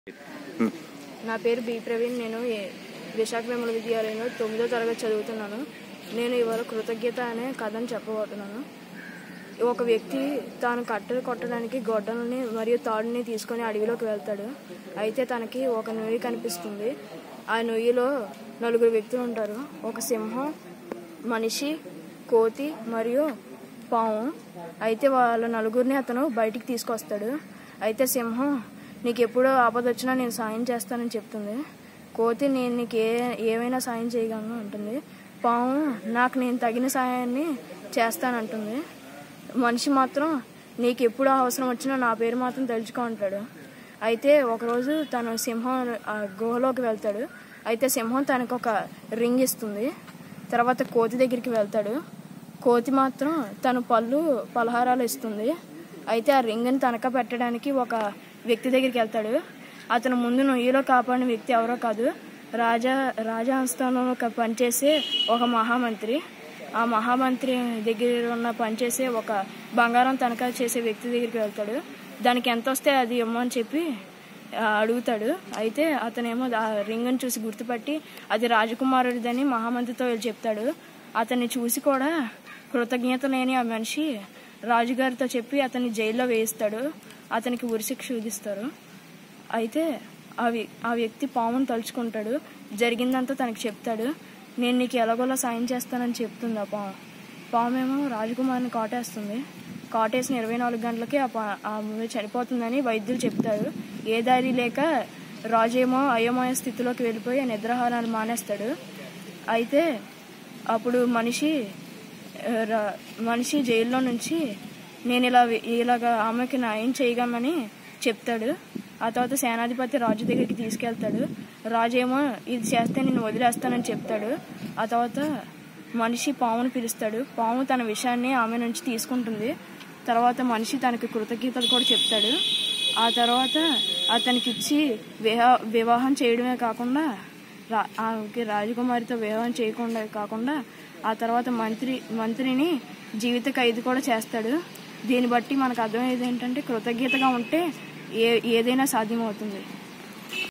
నా పేరు బి ప్రవీణ్ నేను ఏ- విశాఖ విమల విద్యాలయంలో తొమ్మిదో తరగతి చదువుతున్నాను నేను ఇవాళ కృతజ్ఞత అనే కథను చెప్పబోతున్నాను ఒక వ్యక్తి తాను కట్టెలు కొట్టడానికి గొడ్డలని మరియు తాడుని తీసుకొని అడవిలోకి వెళ్తాడు అయితే తనకి ఒక నుయ్యి కనిపిస్తుంది ఆ నుయ్యిలో నలుగురు వ్యక్తులు ఉంటారు ఒక సింహం మనిషి కోతి మరియు పాము అయితే వాళ్ళ నలుగురిని అతను బయటికి తీసుకొస్తాడు అయితే సింహం నీకు ఎప్పుడో ఆపద వచ్చినా నేను సాయం చేస్తానని చెప్తుంది కోతి నేను నీకు ఏ ఏమైనా సాయం చేయగలను అంటుంది పాము నాకు నేను తగిన సాయాన్ని చేస్తానంటుంది మనిషి మాత్రం నీకు ఎప్పుడు అవసరం వచ్చినా నా పేరు మాత్రం తెలుసుకో అంటాడు అయితే ఒకరోజు తను సింహం ఆ గుహలోకి వెళ్తాడు అయితే సింహం తనకు ఒక రింగ్ ఇస్తుంది తర్వాత కోతి దగ్గరికి వెళ్తాడు కోతి మాత్రం తన పళ్ళు పలహారాలు ఇస్తుంది అయితే ఆ రింగ్ని తనక పెట్టడానికి ఒక వ్యక్తి దగ్గరికి వెళ్తాడు అతను ముందు నొయ్యిలో కాపాడిన వ్యక్తి ఎవరో కాదు రాజా రాజాస్థానంలో ఒక పనిచేసే ఒక మహామంత్రి ఆ మహామంత్రి దగ్గర ఉన్న పనిచేసే ఒక బంగారం తనఖా చేసే వ్యక్తి దగ్గరికి వెళ్తాడు దానికి ఎంత వస్తే అది ఇమ్మని చెప్పి ఆ, అడుగుతాడు అయితే అతనేమో ఆ రింగ్ని చూసి గుర్తుపట్టి అది రాజకుమారుడిదని మహామంత్రితో వెళ్ళి చెప్తాడు అతన్ని చూసి కూడా కృతజ్ఞత లేని ఆ మనిషి రాజుగారితో చెప్పి అతన్ని జైల్లో వేయిస్తాడు అతనికి ఉరిశిక్ష విధిస్తారు అయితే ఆ వ్య- ఆ వ్యక్తి పామును తలుచుకుంటాడు జరిగిందంతా తనకి చెప్తాడు నేను నీకు ఎలాగోలా సాయం చేస్తానని చెప్తుంది ఆ పాము పామేమో రాజకుమారిని కాటేస్తుంది కాటేసిన ఇరవై నాలుగు గంటలకి ఆ పా ఆ ఆమె చనిపోతుందని వైద్యులు చెప్తారు ఏ దారి లేక రాజేమో అయోమయ స్థితిలోకి వెళ్ళిపోయి నిద్రాహారాలు మానేస్తాడు అయితే అప్పుడు మనిషి ఆ, రా- మనిషి జైల్లో నుంచి నేను ఇలా ఇలాగా ఆమెకి న్యాయం చేయగలనని చెప్తాడు ఆ తర్వాత సేనాధిపతి రాజు దగ్గరికి తీసుకెళ్తాడు రాజు ఏమో ఇది చేస్తే నేను వదిలేస్తానని చెప్తాడు ఆ తర్వాత మనిషి పామును పిలుస్తాడు పాము తన విషయాన్ని ఆమె నుంచి తీసుకుంటుంది తర్వాత మనిషి తనకి కృతజ్ఞతలు కూడా చెప్తాడు ఆ తర్వాత అతనికి ఇచ్చి వివా వివాహం చేయడమే కాకుండా రా ఆమెకి రాజకుమారితో వివాహం చేయకుండా కాకుండా ఆ తర్వాత మంత్రి మంత్రిని జీవిత ఖైదు కూడా చేస్తాడు దీన్ని బట్టి మనకు అర్థమయ్యేది ఏంటంటే కృతజ్ఞతగా ఉంటే ఏ ఏదైనా సాధ్యమవుతుంది